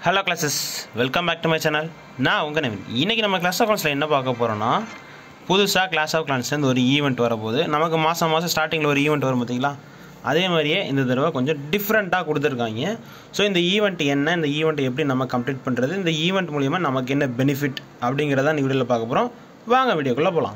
hello classes welcome back to my channel நான் உங்கள் நவீன் இன்றைக்கி நம்ம கிளாஸ் ஆஃப் கிளாஸில் என்ன பார்க்க போகிறோன்னா புதுசாக கிளாஸ் ஆஃப் கிளான்ஸ்லேருந்து ஒரு ஈவெண்ட் வரப்போகுது நமக்கு மாதம் மாதம் ஸ்டார்டிங்கில் ஒரு ஈவெண்ட் வரும் பார்த்தீங்களா அதே மாதிரியே இந்த தடவை கொஞ்சம் டிஃப்ரெண்ட்டாக கொடுத்துருக்காங்க ஸோ இந்த ஈவெண்ட் என்ன இந்த ஈவெண்ட் எப்படி நம்ம கம்ப்ளீட் பண்ணுறது இந்த ஈவெண்ட் மூலிமா நமக்கு என்ன பெனிஃபிட் அப்படிங்கிறத இந்த வீடியோவில் பார்க்க போகிறோம் வாங்க வீடியோக்குள்ளே போகலாம்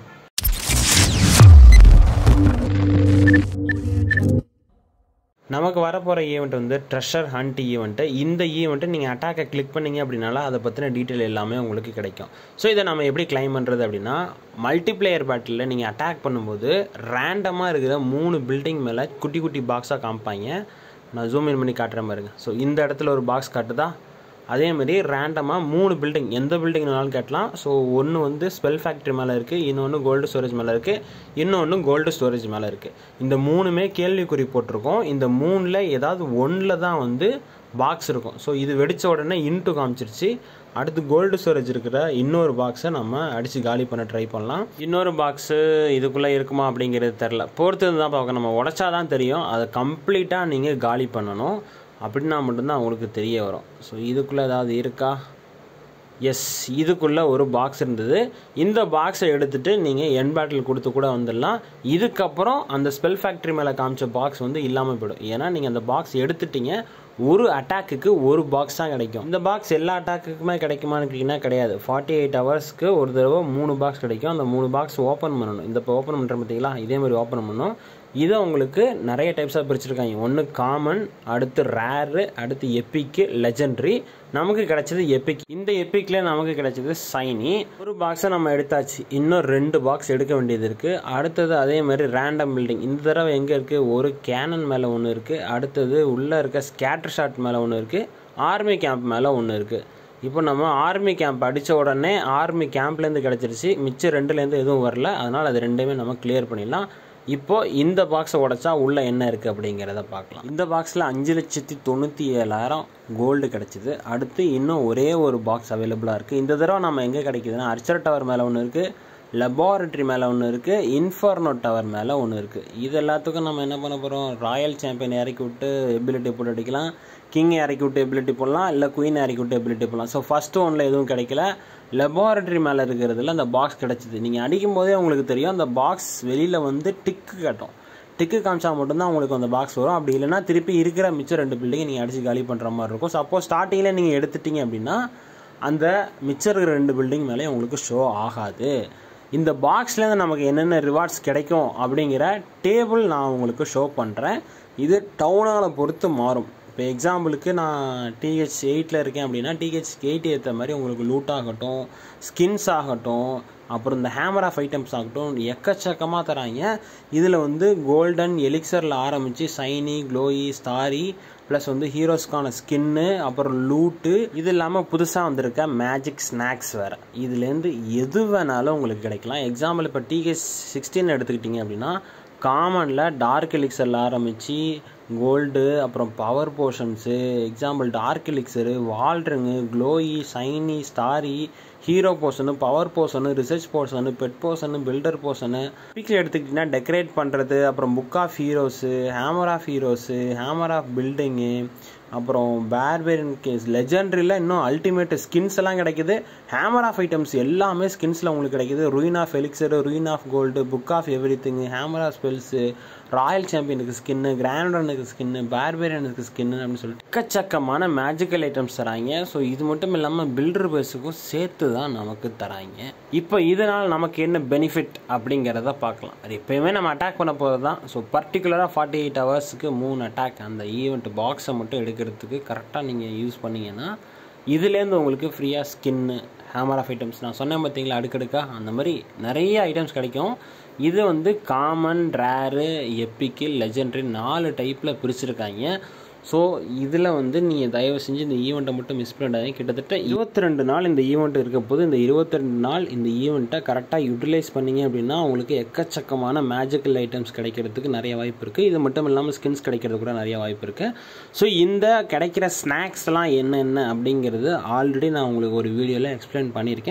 நமக்கு வரப்போகிற ஈவெண்ட் வந்து ட்ரெஷர் ஹண்ட் ஈவெண்ட்டு இந்த ஈவெண்ட்டு நீங்கள் அட்டாக்கை கிளிக் பண்ணீங்க அப்படின்னால அதை பற்றின டீட்டெயில் எல்லாமே உங்களுக்கு கிடைக்கும் ஸோ இதை நம்ம எப்படி கிளைம் பண்ணுறது அப்படின்னா மல்டிப்ளேயர் பேட்டிலில் நீங்கள் அட்டாக் பண்ணும்போது ரேண்டமாக இருக்கிற மூணு பில்டிங் மேலே குட்டி குட்டி பாக்ஸாக காமிப்பாங்க நான் ஜூம் இன் பண்ணி காட்டுறேன் பாருங்க ஸோ இந்த இடத்துல ஒரு பாக்ஸ் காட்டுதா அதேமாரி ரேண்டமாக மூணு பில்டிங் எந்த பில்டிங்னாலும் கேட்டலாம் ஸோ ஒன்று வந்து ஸ்பெல் ஃபேக்ட்ரி மேலே இருக்குது இன்னொன்று கோல்டு ஸ்டோரேஜ் மேலே இருக்குது இன்னொன்று கோல்டு ஸ்டோரேஜ் மேலே இருக்குது இந்த மூணுமே கேள்விக்குறி போட்டிருக்கோம் இந்த மூணில் ஏதாவது ஒன்றில் தான் வந்து பாக்ஸ் இருக்கும் ஸோ இது வெடித்த உடனே இன்ட்டு காமிச்சிருச்சு அடுத்து கோல்டு ஸ்டோரேஜ் இருக்கிற இன்னொரு பாக்ஸை நம்ம அடித்து காலி பண்ண ட்ரை பண்ணலாம் இன்னொரு பாக்ஸு இதுக்குள்ளே இருக்குமா அப்படிங்கிறது தெரில பொறுத்தது தான் பார்க்க நம்ம உடச்சா தான் தெரியும் அதை கம்ப்ளீட்டாக நீங்கள் காலி பண்ணணும் அப்படின்னா மட்டும்தான் அவங்களுக்கு தெரிய வரும் ஸோ இதுக்குள்ளே ஏதாவது இருக்கா எஸ் இதுக்குள்ளே ஒரு பாக்ஸ் இருந்தது இந்த பாக்ஸை எடுத்துகிட்டு நீங்கள் என் பேட்டில் கொடுத்து கூட வந்துடலாம் இதுக்கப்புறம் அந்த ஸ்பெல் ஃபேக்ட்ரி மேலே காமிச்ச பாக்ஸ் வந்து இல்லாமல் போயிடும் ஏன்னா நீங்கள் அந்த பாக்ஸ் எடுத்துட்டீங்க ஒரு அட்டாக்குக்கு ஒரு பாக்ஸ் தான் கிடைக்கும் இந்த பாக்ஸ் எல்லா அட்டாக்குக்குமே கிடைக்குமான்னு கேட்டிங்கன்னா கிடையாது ஃபார்ட்டி எயிட் ஹவர்ஸ்க்கு ஒரு தடவை மூணு பாக்ஸ் கிடைக்கும் அந்த மூணு பாக்ஸ் ஓப்பன் பண்ணணும் இந்த இப்போ ஓப்பன் பண்ணுற பார்த்தீங்களா இதே மாதிரி ஓப்பன் பண்ணணும் இதை உங்களுக்கு நிறைய டைப்ஸாக பிரிச்சிருக்காங்க ஒன்று காமன் அடுத்து ரேரு அடுத்து எப்பிக்கு லெஜெண்ட்ரி நமக்கு கிடைச்சது எப்பிக் இந்த எப்பிக்ல நமக்கு கிடைச்சது சைனி ஒரு பாக்ஸை நம்ம எடுத்தாச்சு இன்னும் ரெண்டு பாக்ஸ் எடுக்க வேண்டியது இருக்குது அடுத்தது அதே மாதிரி ரேண்டம் பில்டிங் இந்த தடவை எங்கே இருக்குது ஒரு கேனன் மேலே ஒன்று இருக்குது அடுத்தது உள்ளே இருக்க ஸ்கேட்டர் ஷாட் மேலே ஒன்று இருக்குது ஆர்மி கேம்ப் மேலே ஒன்று இருக்குது இப்போ நம்ம ஆர்மி கேம்ப் அடித்த உடனே ஆர்மி கேம்ப்லேருந்து கிடச்சிருச்சு மிச்சம் ரெண்டுலேருந்து எதுவும் வரல அதனால் அது ரெண்டுமே நம்ம கிளியர் பண்ணிடலாம் இப்போ இந்த பாக்ஸை உடைச்சா உள்ளே என்ன இருக்குது அப்படிங்கிறத பார்க்கலாம் இந்த பாக்ஸில் அஞ்சு லட்சத்தி தொண்ணூற்றி ஏழாயிரம் கோல்டு கிடச்சிது அடுத்து இன்னும் ஒரே ஒரு பாக்ஸ் அவைலபிளாக இருக்குது இந்த தடவை நம்ம எங்கே கிடைக்குதுன்னா அர்ச்சர் டவர் மேலே ஒன்று இருக்குது லெபார்ட்ரி மேலே ஒன்று இருக்குது இன்ஃபர்னோ டவர் மேலே ஒன்று இருக்குது இது எல்லாத்துக்கும் நம்ம என்ன பண்ண போகிறோம் ராயல் சாம்பியன் இறக்கி விட்டு எபிலிட்டி போட்டு அடிக்கலாம் கிங் இறக்கி விட்டு எபிலிட்டி போடலாம் இல்லை குயின் இறக்கி விட்டு எபிலிட்டி போடலாம் ஸோ ஃபஸ்ட்டு ஒன்றில் எதுவும் கிடைக்கல லெபார்ட்ரி மேலே இருக்கிறதுல அந்த பாக்ஸ் கிடச்சிது நீங்கள் அடிக்கும் போதே உங்களுக்கு தெரியும் அந்த பாக்ஸ் வெளியில் வந்து டிக்கு கட்டும் டிக்கு காமிச்சா மட்டும்தான் உங்களுக்கு அந்த பாக்ஸ் வரும் அப்படி இல்லைனா திருப்பி இருக்கிற மிச்சம் ரெண்டு பில்டிங்கை நீங்கள் அடித்து காலி பண்ணுற மாதிரி இருக்கும் சப்போஸ் ஸ்டார்டிங்கில் நீங்கள் எடுத்துட்டீங்க அப்படின்னா அந்த மிச்சம் இருக்கிற ரெண்டு பில்டிங் மேலே உங்களுக்கு ஷோ ஆகாது இந்த பாக்ஸ்லேருந்து நமக்கு என்னென்ன ரிவார்ட்ஸ் கிடைக்கும் அப்படிங்கிற டேபிள் நான் உங்களுக்கு ஷோ பண்ணுறேன் இது டவுனால் பொறுத்து மாறும் இப்போ எக்ஸாம்பிளுக்கு நான் டிஹெச் எயிட்டில் இருக்கேன் அப்படின்னா டிஹெச் எயிட் ஏற்ற மாதிரி உங்களுக்கு லூட் ஆகட்டும் ஸ்கின்ஸ் ஆகட்டும் அப்புறம் இந்த ஹேமர் ஆஃப் ஐட்டம்ஸ் ஆகட்டும் எக்கச்சக்கமாக தராங்க இதில் வந்து கோல்டன் எலிக்சரில் ஆரம்பித்து சைனி க்ளோயி ஸ்டாரி ப்ளஸ் வந்து ஹீரோஸ்க்கான ஸ்கின்னு அப்புறம் லூட்டு இது இல்லாமல் புதுசாக வந்திருக்க மேஜிக் ஸ்நாக்ஸ் வேறு இதுலேருந்து எது வேணாலும் உங்களுக்கு கிடைக்கலாம் எக்ஸாம்பிள் இப்போ டிஹெச் சிக்ஸ்டீன் எடுத்துக்கிட்டிங்க அப்படின்னா காமனில் டார்க் எலிக்சரில் ஆரம்பித்து கோல்டு அப்புறம் power potions example dark elixir வால்ட்ருங்கு glowy shiny starry hero potion power potion research potion pet potion builder potion picture எடுத்துக்கிட்டிங்கன்னா டெக்கரேட் பண்ணுறது அப்புறம் book of heroes hammer of heroes hammer of building அப்புறம் barbarian case லெஜெண்ட்ரியில் இன்னும் ultimate skins எல்லாம் கிடைக்குது hammer of items எல்லாமே ஸ்கின்ஸில் உங்களுக்கு கிடைக்குது ruin of elixir ruin of gold book of everything hammer of spells royal சாம்பியனுக்கு ஸ்கின்னு கிராண்டனுக்கு skin பேர்பேரியனுக்கு ஸ்கின்னு அப்படின்னு சொல்லிட்டு எக்கச்சக்கமான மேஜிக்கல் ஐட்டம்ஸ் தராங்க ஸோ இது மட்டும் இல்லாமல் பில்டர் பேஸுக்கும் சேர்த்து தான் நமக்கு தராங்க இப்போ இதனால் நமக்கு என்ன பெனிஃபிட் அப்படிங்கிறத பார்க்கலாம் அது எப்பயுமே நம்ம அட்டாக் பண்ண போகிறது தான் ஸோ பர்டிகுலராக ஃபார்ட்டி எயிட் ஹவர்ஸுக்கு மூணு அட்டாக் அந்த ஈவெண்ட் பாக்ஸை மட்டும் எடுக்கிறதுக்கு கரெக்டாக நீங்கள் யூஸ் பண்ணீங்கன்னா இதுலேருந்து உங்களுக்கு ஃப்ரீயாக ஸ்கின்னு ஹேமர் ஆஃப் ஐட்டம்ஸ் நான் சொன்னேன் பார்த்தீங்களா அடுக்கடுக்கா அந்த மாதிரி நிறைய ஐட்டம்ஸ் கிடைக்கும் இது வந்து காமன் ரேரு எப்பிக்கு லெஜெண்ட்ரி நாலு டைப்பில் பிரிச்சிருக்காங்க ஸோ இதில் வந்து நீங்கள் தயவு செஞ்சு இந்த ஈவெண்ட்டை மட்டும் மிஸ் பண்ணிடாதீங்க கிட்டத்தட்ட இருபத்தி ரெண்டு நாள் இந்த ஈவெண்ட் இருக்க போது இந்த இருபத்தி ரெண்டு நாள் இந்த ஈவெண்ட்டை கரெக்டாக யூட்டிலைஸ் பண்ணீங்க அப்படின்னா உங்களுக்கு எக்கச்சக்கமான மேஜிக்கல் ஐட்டம்ஸ் கிடைக்கிறதுக்கு நிறைய வாய்ப்பு இருக்குது இது மட்டும் இல்லாமல் ஸ்கின்ஸ் கிடைக்கிறது கூட நிறைய வாய்ப்பு இருக்குது ஸோ இந்த கிடைக்கிற ஸ்நாக்ஸ்லாம் என்னென்ன அப்படிங்கிறது ஆல்ரெடி நான் உங்களுக்கு ஒரு வீடியோவில் எக்ஸ்பிளைன் பண்ணியிருக்கேன்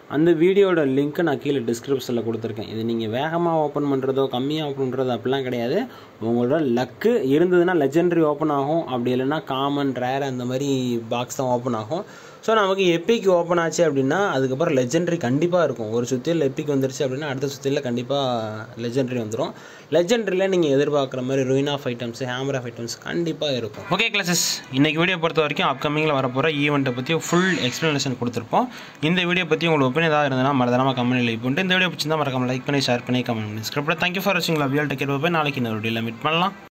அந்த வீடியோட லிங்க்கை நான் கீழே டிஸ்கிரிப்ஷனில் கொடுத்துருக்கேன் இது நீங்கள் வேகமாக ஓப்பன் பண்ணுறதோ கம்மியாக ஓப்பன் பண்ணுறதோ அப்படிலாம் கிடையாது உங்களோட லக்கு இருந்ததுன்னா லெஜெண்டரி ஓப்பன் ஆகும் அப்படி இல்லைன்னா காமன் ரேர் அந்த மாதிரி பாக்ஸ் தான் ஓப்பன் ஆகும் ஸோ நமக்கு எப்பிக் ஓப்பன் ஆச்சு அப்படின்னா அதுக்கப்புறம் லெஜெண்டரி கண்டிப்பாக இருக்கும் ஒரு சுற்றியில் எப்பிக் வந்துருச்சு அப்படின்னா அடுத்த சுற்றியில் கண்டிப்பாக லெஜெண்டரி வந்துடும் லெஜெண்டரியில் நீங்கள் எதிர்பார்க்குற மாதிரி ruin of items hammer of items கண்டிப்பாக இருக்கும் ஓகே கிளாஸஸ் இன்னைக்கு வீடியோ பொறுத்த வரைக்கும் அப்கமிங்கில் வரப்போகிற ஈவெண்ட்டை பற்றி ஃபுல் எக்ஸ்ப்ளனேஷன் கொடுத்துருப்போம் இந்த வீடியோ பற்றி உங்களுக்கு ஒப்பீனியன் ஏதாவது இருந்ததுன்னா மறதாம கமெண்ட் லைக் பண்ணிட்டு இந்த வீடியோ பிடிச்சிருந்தா மறக்காம லைக் பண்ணி ஷேர் பண்ணி கமெண்ட் பண்ணி ஸ்கிரிப்ட் தேங்க்யூ ஃபார் வாட்சிங் லவ் யூ டேக் கேர் நாளைக்கு இன்னொரு வீடியோவில் மீட் பண்ணலாம்